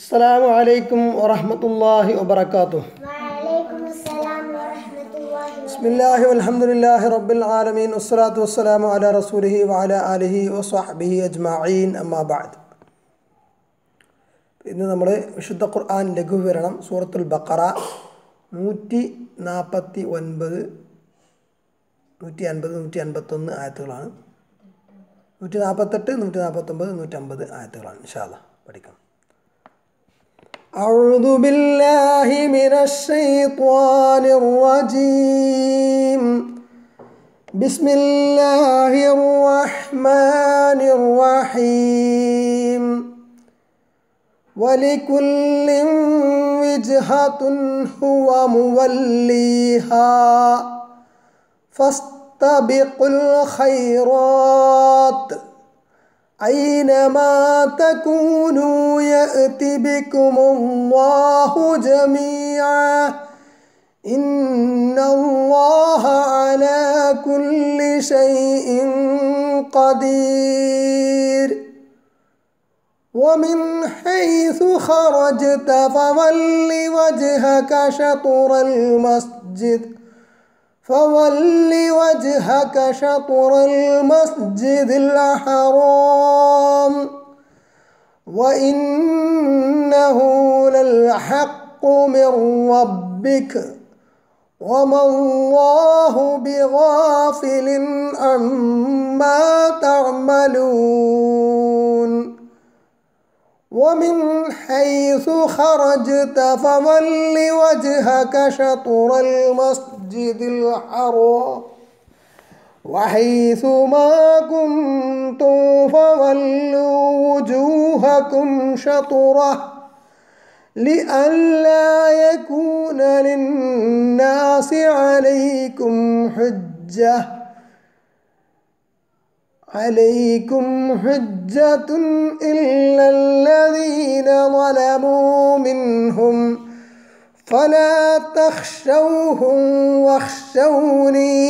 السلام عليكم ورحمة الله وبركاته وعليكم السلام ورحمة الله بسم الله والحمد لله رب العالمين والصلاة والسلام على رسوله وعلى آله وصحبه أجمعين أما بعد ഇന്ന് നമ്മൾ വിശുദ്ധ ഖുർആൻ ലഘുവിവരണം സൂറത്തുൽ ബക്കറ നൂറ്റി നാൽപ്പത്തി ഒൻപത് നൂറ്റി അൻപത് നൂറ്റി അൻപത്തൊന്ന് ആയത്തുകളാണ് നൂറ്റി നാൽപ്പത്തെട്ട് നൂറ്റി നാൽപ്പത്തൊമ്പത് നൂറ്റമ്പത് ആയത്തുകളാണ് ഇൻഷാല്ല പഠിക്കാം أعوذ بالله من الشيطان الرجيم بسم الله الرحمن الرحيم ولكل وجهة هو موليها فاستبقوا الخيرات أينما تكونوا يأت بكم الله جميعا إن الله على كل شيء قدير ومن حيث خرجت فول وجهك شطر المسجد فول وجهك شطر المسجد الحرام وإنه للحق من ربك وما الله بغافل عما تعملون ومن حيث خرجت فول وجهك شطر المسجد الحرام وحيث ما كنتم فولوا وجوهكم شطره لئلا يكون للناس عليكم حجه عليكم حجة إلا الذين ظلموا منهم فلا تخشوهم واخشوني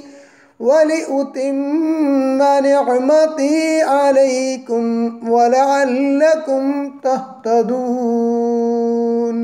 ولأتم نعمتي عليكم ولعلكم تهتدون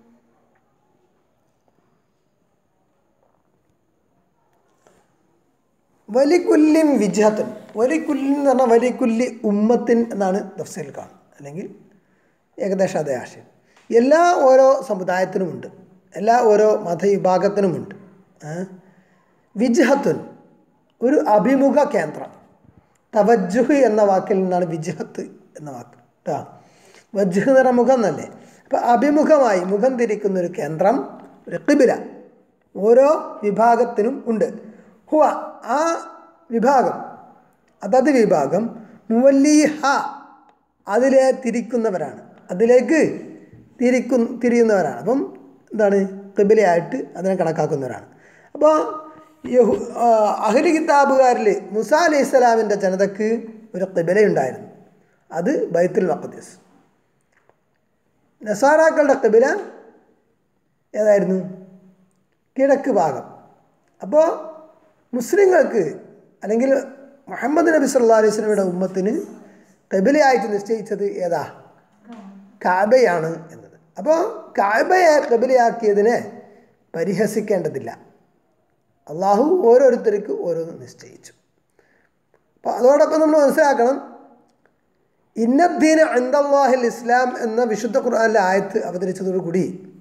വലിക്കുല്ലിൻ വിജഹത്തൻ വലിക്കുല്ലിൻ എന്ന് പറഞ്ഞാൽ വലിക്കുല്ലി ഉമ്മത്തിൻ എന്നാണ് തഫ്സീൽ കാണുന്നത് അല്ലെങ്കിൽ ഏകദേശം അതേ ആശയം എല്ലാ ഓരോ സമുദായത്തിനുമുണ്ട് എല്ലാ ഓരോ മതവിഭാഗത്തിനുമുണ്ട് വിജഹത്തുൻ ഒരു അഭിമുഖ കേന്ദ്രം തവജുഹ് എന്ന വാക്കിൽ നിന്നാണ് വിജഹത്ത് എന്ന വാക്ക് കേട്ടോ വജുഹ് എന്ന് പറഞ്ഞ മുഖം എന്നല്ലേ അപ്പം അഭിമുഖമായി മുഖം തിരിക്കുന്ന ഒരു കേന്ദ്രം ഒരു കിബില ഓരോ വിഭാഗത്തിനും ഉണ്ട് ഹുവ ആ വിഭാഗം അതത് വിഭാഗം മുവല്ലീഹ അതിലെ തിരിക്കുന്നവരാണ് അതിലേക്ക് തിരിക്കു തിരിയുന്നവരാണ് അപ്പം എന്താണ് കിബിലയായിട്ട് അതിനെ കണക്കാക്കുന്നവരാണ് അപ്പോൾ യഹു അഹ്ലി കിതാബുകാരിൽ മുസ അലൈഹി ഇസ്ലാമിൻ്റെ ജനതക്ക് ഒരു കിബിലയുണ്ടായിരുന്നു അത് ബൈത്തുൽ മഖദീസ് നസാറാക്കളുടെ കിബില ഏതായിരുന്നു കിഴക്ക് ഭാഗം അപ്പോൾ മുസ്ലിങ്ങൾക്ക് അല്ലെങ്കിൽ മുഹമ്മദ് നബി സല്ലാ അലൈഹി സ്വലമിയുടെ ഉമ്മത്തിന് കബിലയായിട്ട് നിശ്ചയിച്ചത് ഏതാ കാബയാണ് എന്നത് അപ്പോൾ കാബയെ കബിലയാക്കിയതിനെ പരിഹസിക്കേണ്ടതില്ല അള്ളാഹു ഓരോരുത്തർക്ക് ഓരോന്ന് നിശ്ചയിച്ചു അപ്പോൾ അതോടൊപ്പം നമ്മൾ മനസ്സിലാക്കണം ഇന്നദ്ദീന അന്തല്ലാഹിൽ ഇസ്ലാം എന്ന വിശുദ്ധ ഖുർആാനിലെ ആയത്ത് അവതരിച്ചതോടുകൂടി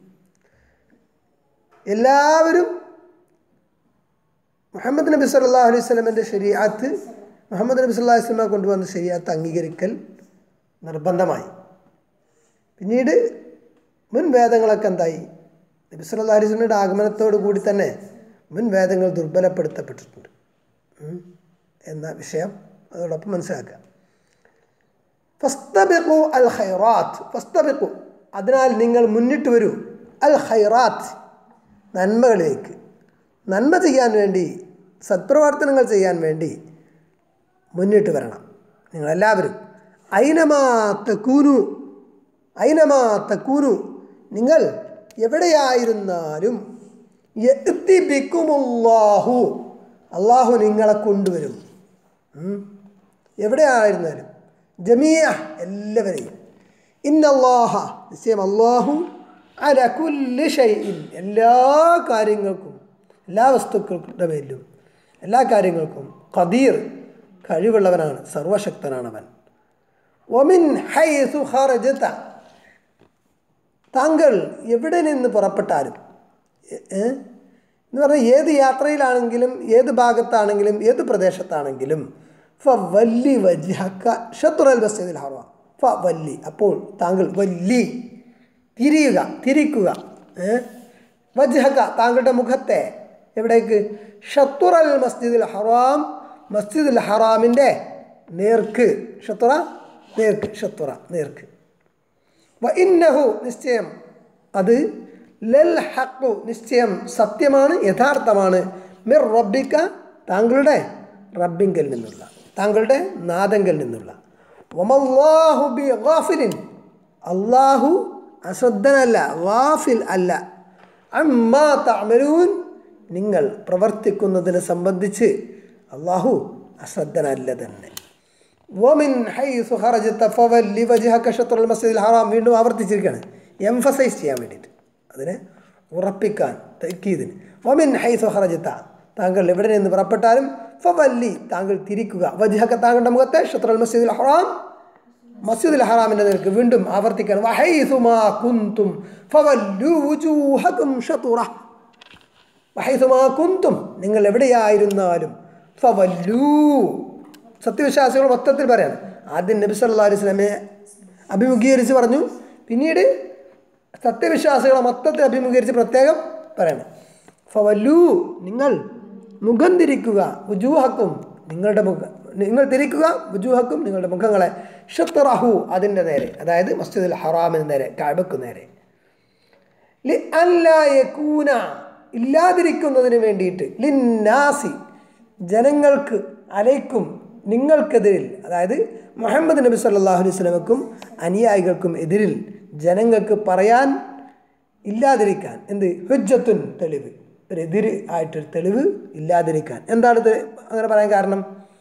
എല്ലാവരും മുഹമ്മദ് നബി സല്ലാ അലൈഹി സ്വലമിൻ്റെ ശരിയാത്ത് മുഹമ്മദ് നബി സല്ലാ വസ്ലമ കൊണ്ടുവന്ന ശരിയാത്ത് അംഗീകരിക്കൽ നിർബന്ധമായി പിന്നീട് മുൻ വേദങ്ങളൊക്കെ എന്തായി നബി സല്ലാ അലൈഹി സ്വലമിയുടെ ആഗമനത്തോടു കൂടി തന്നെ മുൻ വേദങ്ങൾ ദുർബലപ്പെടുത്തപ്പെട്ടിട്ടുണ്ട് എന്ന വിഷയം അതോടൊപ്പം മനസ്സിലാക്കുക ഫസ്തബിഖു അൽ ഖൈറാത്ത് ഫസ്തബിഖു അതിനാൽ നിങ്ങൾ മുന്നിട്ട് വരൂ അൽ ഖൈറാത്ത് നന്മകളിലേക്ക് നന്മ ചെയ്യാൻ വേണ്ടി സത്പ്രവർത്തനങ്ങൾ ചെയ്യാൻ വേണ്ടി മുന്നിട്ട് വരണം നിങ്ങളെല്ലാവരും ഐനമാ തക്കൂനു ഐനമാ തക്കൂനു നിങ്ങൾ എവിടെയായിരുന്നാലും എത്തിപ്പിക്കുമുല്ലാഹു അള്ളാഹു നിങ്ങളെ കൊണ്ടുവരും ഉം. എവിടെയായിരുന്നാലും ജമീയ എല്ലാവരെയും ഇന്നല്ലാഹ നിശ്ചയം അള്ളാഹു അല കുല്ലി ഷൈഇൻ എല്ലാ കാര്യങ്ങൾക്കും എല്ലാ വസ്തുക്കളുടെ മേലും എല്ലാ കാര്യങ്ങൾക്കും ഖദീർ കഴിവുള്ളവനാണ് സർവശക്തനാണവൻ ഒമിൻ ഹൈസു ഖറജത താങ്കൾ എവിടെ നിന്ന് പുറപ്പെട്ടാലും എ- ഏ? എന്ന് പറഞ്ഞാൽ ഏത് യാത്രയിലാണെങ്കിലും ഏത് ഭാഗത്താണെങ്കിലും ഏത് പ്രദേശത്താണെങ്കിലും ഫ വല്ലി വജ്ഹക്ക ഷത്തുറൽ ബസ്സദിൽ ഹറ ഫ വല്ലി അപ്പോൾ താങ്കൾ വല്ലി തിരിയുക തിരിക്കുക ഏ? വജ്ഹക്ക താങ്കളുടെ മുഖത്തെ എവിടേക്ക് ഷത്തുറൽ മസ്ജിദുൽ ഹറാം മസ്ജിദുൽ ഹറാമിൻ്റെ നേർക്ക് ഷത്തുറ നേർക്ക് ഷത്തുറ നേർക്ക് വ ഇന്നഹു നിശ്ചയം അത് ലൽ ഹക്കു നിശ്ചയം സത്യമാണ് യഥാർത്ഥമാണ് മിർ റബ്ബിക്ക താങ്കളുടെ റബ്ബിങ്കൽ നിന്നുള്ള താങ്കളുടെ നാദങ്കൽ നിന്നുള്ള വമല്ലാഹു ബി ഗാഫിലിൻ അള്ളാഹു അശ്രദ്ധനല്ല ഗാഫിൽ അല്ല അമ്മാ തഅമലൂൻ നിങ്ങൾ പ്രവർത്തിക്കുന്നതിനെ സംബന്ധിച്ച് അള്ളാഹു അശ്രദ്ധനല്ല തന്നെ വമിൻ ഹൈസു ഖറജത ഫവല്ലി വജ്ഹക ഷത്റുൽ മസ്ജിദിൽ ഹറാം വീണ്ടും ആവർത്തിച്ചിരിക്കുകയാണ് എംഫസൈസ് ചെയ്യാൻ വേണ്ടിയിട്ട് അതിനെ ഉറപ്പിക്കാൻ തക്കീതിന് വമിൻ ഹൈസു ഖറജത താങ്കൾ എവിടെ നിന്ന് പുറപ്പെട്ടാലും ഫവല്ലി താങ്കൾ തിരിക്കുക വജ്ഹക താങ്കളുടെ മുഖത്തെ ഷത്രുൽ മസ്ജിദിൽ ഹറാം മസ്ജിദുൽ ഹറാമിൻ്റെ നിരക്ക് വീണ്ടും ആവർത്തിക്കാൻ വഹൈസുമാ കുന്തും ഫവല്ലു വുജൂഹകും ഷതുറ വഹൈസുമാ കുന്തും നിങ്ങൾ എവിടെയായിരുന്നാലും ഫവല്ലൂ സത്യവിശ്വാസികൾ മൊത്തത്തിൽ പറയാണ് ആദ്യം നബി സല്ലല്ലാഹു അലൈഹി വസല്ലമയെ അഭിമുഖീകരിച്ച് പറഞ്ഞു പിന്നീട് സത്യവിശ്വാസികളെ മൊത്തത്തിൽ അഭിമുഖീകരിച്ച് പ്രത്യേകം പറയണം ഫവല്ലൂ നിങ്ങൾ മുഖം തിരിക്കുക ഉജൂഹക്കും നിങ്ങളുടെ മുഖ നിങ്ങൾ തിരിക്കുക ഉജൂഹക്കും നിങ്ങളുടെ മുഖങ്ങളെ ഷത്തറഹു അതിൻ്റെ നേരെ അതായത് മസ്ജിദുൽ ഹറാമിന് നേരെ കാബക്ക് നേരെ ലി അല്ലാ യകൂന ഇല്ലാതിരിക്കുന്നതിന് വേണ്ടിയിട്ട് ലിന്നാസി ജനങ്ങൾക്ക് അലൈക്കും നിങ്ങൾക്കെതിരിൽ അതായത് മുഹമ്മദ് നബി സല്ലല്ലാഹു അലൈഹി വസല്ലമക്കും അനുയായികൾക്കും എതിരിൽ ജനങ്ങൾക്ക് പറയാൻ ഇല്ലാതിരിക്കാൻ എന്ത് ഹുജ്ജത്തുൻ തെളിവ് ഒരു എതിര് ആയിട്ടൊരു തെളിവ് ഇല്ലാതിരിക്കാൻ എന്താണ് ഇത് അങ്ങനെ പറയാൻ കാരണം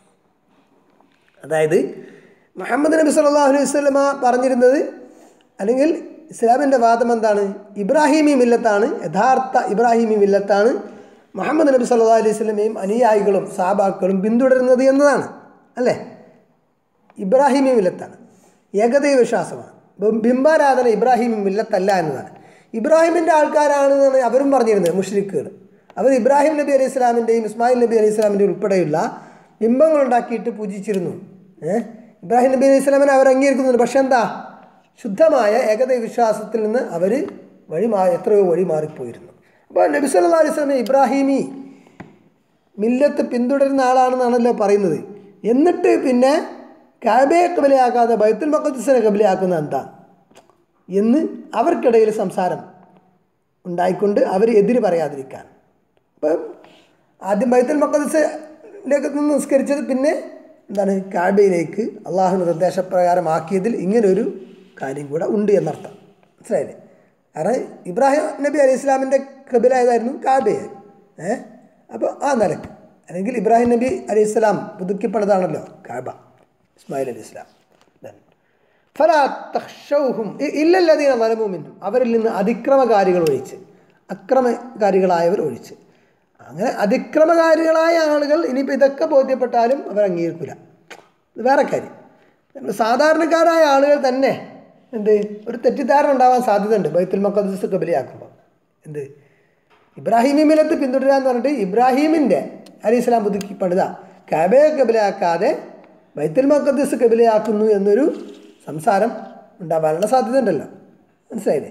അതായത് മുഹമ്മദ് നബി സല്ലല്ലാഹു അലൈഹി വസല്ലമ പറഞ്ഞിരുന്നത് അല്ലെങ്കിൽ ഇസ്ലാമിൻ്റെ വാദം എന്താണ് ഇബ്രാഹിമി മില്ലത്താണ് യഥാർത്ഥ ഇബ്രാഹിമി മില്ലത്താണ് മുഹമ്മദ് നബി സല്ലല്ലാഹു അലൈഹി വസല്ലമയും അനുയായികളും സാബാക്കളും പിന്തുടരുന്നത് എന്നതാണ് അല്ലേ ഇബ്രാഹിമി മില്ലത്താണ് ഏകദൈവ വിശ്വാസമാണ് ബിം- ബിംബാരാധന ഇബ്രാഹിമി മില്ലത്തല്ല എന്നതാണ് ഇബ്രാഹിമിൻ്റെ ആൾക്കാരാണെന്നാണ് അവരും പറഞ്ഞിരുന്നത് മുഷ്രിക്കുകൾ അവർ ഇബ്രാഹിം നബി അലൈഹി ഇസ്ലാമിൻ്റെയും ഇസ്മായിൽ നബി അലൈഹി ഇസ്ലാമിൻ്റെയും ഉൾപ്പെടെയുള്ള ബിംബങ്ങൾ ഉണ്ടാക്കിയിട്ട് പൂജിച്ചിരുന്നു ഏഹ് ഇബ്രാഹിം നബി അലൈഹി ഇസ്ലാമിനെ അവർ അംഗീകരിക്കുന്നുണ്ട് പക്ഷെ എന്താ ശുദ്ധമായ ഏകദൈവ വിശ്വാസത്തിൽ നിന്ന് അവർ വഴി മാ എത്രയോ വഴി മാറിപ്പോയിരുന്നു അപ്പോൾ നബി സല്ലല്ലാഹു അലൈഹി വസല്ലം ഇബ്രാഹിമി മില്ലത്ത് പിന്തുടരുന്ന ആളാണെന്നാണല്ലോ പറയുന്നത് എന്നിട്ട് പിന്നെ കാബയെ കബലയാക്കാതെ ബൈത്തുൽ മക്കദ്സിനെ കബലയാക്കുന്ന എന്താ എന്ന് അവർക്കിടയിൽ സംസാരം ഉണ്ടായിക്കൊണ്ട് അവർ എതിര് പറയാതിരിക്കാൻ അപ്പം ആദ്യം ബൈത്തുൽ മക്കദ്സിലേക്ക് നിന്ന് നിസ്കരിച്ചത് പിന്നെ എന്താണ് കാബയിലേക്ക് അള്ളാഹുവിൻ്റെ നിർദ്ദേശപ്രകാരം ആക്കിയതിൽ ഇങ്ങനൊരു കാര്യം കൂടെ ഉണ്ട് എന്നർത്ഥം മനസ്സിലായില്ലേ കാരണം ഇബ്രാഹിം നബി അലൈഹി ഇസ്ലാമിൻ്റെ കബിലായതായിരുന്നു കാബയെ ഏഹ് അപ്പോൾ ആ നിലക്ക് അല്ലെങ്കിൽ ഇബ്രാഹിം നബി അലൈഹി ഇസ്ലാം പുതുക്കിപ്പണതാണല്ലോ കാബ ഇസ്മായിൽ അലൈഹി ഇസ്ലാം Then, ഫലാ തഖ്ഷൗഹും ഇ- ഇല്ലല്ലതീന വലമു മിന്നും അവരിൽ നിന്ന് അതിക്രമകാരികൾ ഒഴിച്ച് അക്രമകാരികളായവർ ഒഴിച്ച് അങ്ങനെ അതിക്രമകാരികളായ ആളുകൾ ഇനിയിപ്പോൾ ഇതൊക്കെ ബോധ്യപ്പെട്ടാലും അവർ അംഗീകരിക്കില്ല ഇത് വേറെ കാര്യം നമ്മൾ സാധാരണക്കാരായ ആളുകൾ തന്നെ എന്ത് ഒരു തെറ്റിദ്ധാരണ ഉണ്ടാവാൻ സാധ്യതയുണ്ട് ബൈത്തുൽ മക്കദ്സ് കബലിയാക്കുമ്പോൾ എന്ത് ഇബ്രാഹിമി മിലത്ത് പിന്തുടരുക എന്ന് പറഞ്ഞിട്ട് ഇബ്രാഹിമിൻ്റെ അലി ഇസ്ലാം പുതുക്കി പണിത കാബയെ കബിലയാക്കാതെ ബൈത്തുൽ മക്കദ്സ് കബിലയാക്കുന്നു എന്നൊരു സംസാരം ഉണ്ടാവാനുള്ള സാധ്യത ഉണ്ടല്ലോ മനസ്സിലായില്ലേ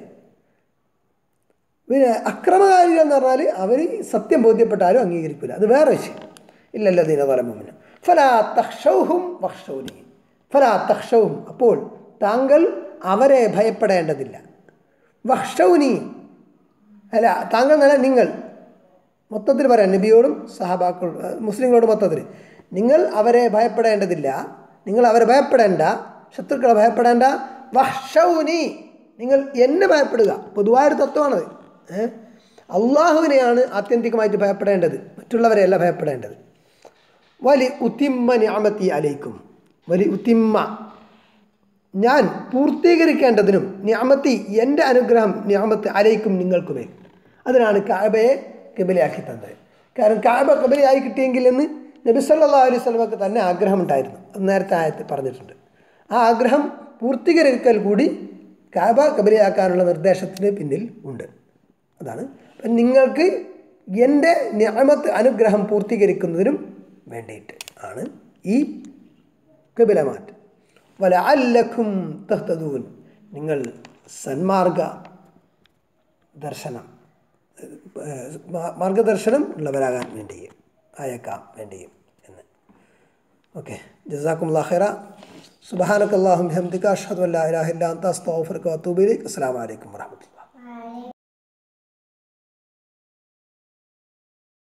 പിന്നെ അക്രമകാരികൾ എന്ന് പറഞ്ഞാൽ അവർ സത്യം ബോധ്യപ്പെട്ടാലും അംഗീകരിക്കില്ല അത് വേറെ വിഷയം ഇല്ലല്ലോ ദീനതലമുമിന് ഫലാ തക്ഷൗഹും വക്ഷൗനി ഫലാ തക്ഷൗഹും അപ്പോൾ താങ്കൾ അവരെ ഭയപ്പെടേണ്ടതില്ല വക്ഷൗനി അല്ല താങ്കൾ നല്ല നിങ്ങൾ മൊത്തത്തിൽ പറയാം നബിയോടും സഹബാക്കൾ മുസ്ലിങ്ങളോട് മൊത്തത്തിൽ നിങ്ങൾ അവരെ ഭയപ്പെടേണ്ടതില്ല നിങ്ങൾ അവരെ ഭയപ്പെടേണ്ട ശത്രുക്കളെ ഭയപ്പെടേണ്ട വഹ്ഷൗനി നിങ്ങൾ എന്നെ ഭയപ്പെടുക പൊതുവായൊരു തത്വമാണത് ഏഹ് അള്ളാഹുവിനെയാണ് ആത്യന്തികമായിട്ട് ഭയപ്പെടേണ്ടത് മറ്റുള്ളവരെയല്ല ഭയപ്പെടേണ്ടത് വലി ഉത്തിമ്മ ഞാമത്തി അലൈക്കും വലി ഉത്തിമ്മ ഞാൻ പൂർത്തീകരിക്കേണ്ടതിനും ഞാമത്തി എൻ്റെ അനുഗ്രഹം ഞാമത്ത് അലയിക്കും നിങ്ങൾക്കുമേൽ അതിനാണ് കാബയെ കബിലയാക്കി തന്നത് കാരണം കാബ കബിലയായി കിട്ടിയെങ്കിൽ എന്ന് നബി സല്ലാ അലൈഹി സ്വലമക്ക് തന്നെ ആഗ്രഹമുണ്ടായിരുന്നു അത് നേരത്തെ ആയത്ത് പറഞ്ഞിട്ടുണ്ട് ആ ആഗ്രഹം പൂർത്തീകരിക്കൽ കൂടി കാബ കബിലയാക്കാനുള്ള നിർദ്ദേശത്തിന് പിന്നിൽ ഉണ്ട് അതാണ് അപ്പം നിങ്ങൾക്ക് എൻ്റെ ഞാമത്ത് അനുഗ്രഹം പൂർത്തീകരിക്കുന്നതിനും വേണ്ടിയിട്ട് ആണ് ഈ കബില മാറ്റം വല അല്ലഖും തഹ്തദൂൻ നിങ്ങൾ സന്മാർഗ ദർശനം ഏഹ്, മാ- മാർഗദർശനം ഉള്ളവരാകാൻ വേണ്ടിയും ആയേക്കാം വേണ്ടിയും എന്ന് ഓക്കെ ജസാക്കും ഖൈറ സുബഹാനക്കല്ലാഹും ഹംദിക അഷ്ഹദു അല്ലാ ഇലാഹ ഇല്ലാ അൻത അസ്തഗ്ഫിറുക വഅത്തൂബു ഇലൈക് അസ്സലാമു അലൈക്കും വറഹ്മത്തുള്ളാഹി